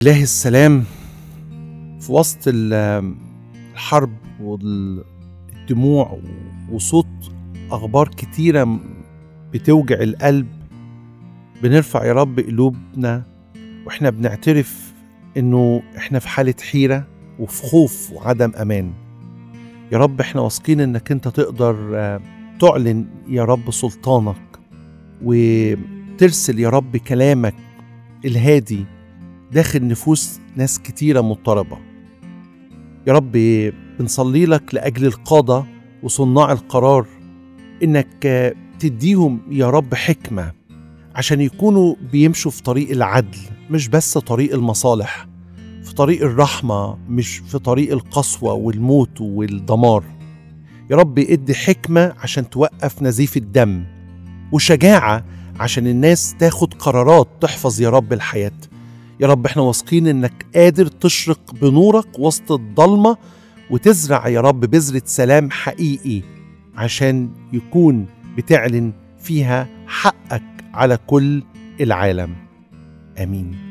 إله السلام في وسط ال- الحرب والدموع وصوت أخبار كتيرة بتوجع القلب بنرفع يا رب قلوبنا وإحنا بنعترف إنه إحنا في حالة حيرة وفي خوف وعدم أمان يا رب إحنا واثقين إنك أنت تقدر آه، تعلن يا رب سلطانك وترسل يا رب كلامك الهادي داخل نفوس ناس كتيرة مضطربة يا رب بنصلي لك لأجل القادة وصناع القرار إنك آه، تديهم يا رب حكمة عشان يكونوا بيمشوا في طريق العدل مش بس طريق المصالح في طريق الرحمة مش في طريق القسوة والموت والدمار يا رب ادي حكمة عشان توقف نزيف الدم وشجاعة عشان الناس تاخد قرارات تحفظ يا رب الحياة يا رب احنا واثقين انك قادر تشرق بنورك وسط الضلمة وتزرع يا رب بذرة سلام حقيقي عشان يكون بتعلن فيها حقك على كل العالم امين